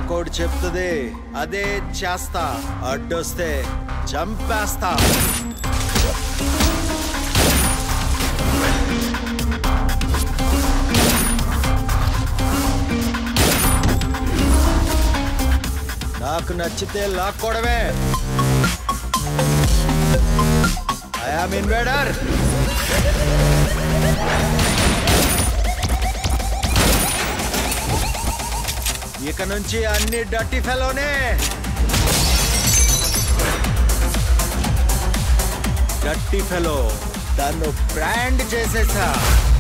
నాకోటి చెప్తుంది అదే చేస్తా అడ్డొస్తే చంపేస్తా నాకు నచ్చితే లాక్కోవడమే ఐఆమ్ ఇన్వేడర్ ఇక నుంచి అన్ని డట్టి ఫెలోనే డట్టి ఫెలో దాన్ని బ్రాండ్ చేసేసా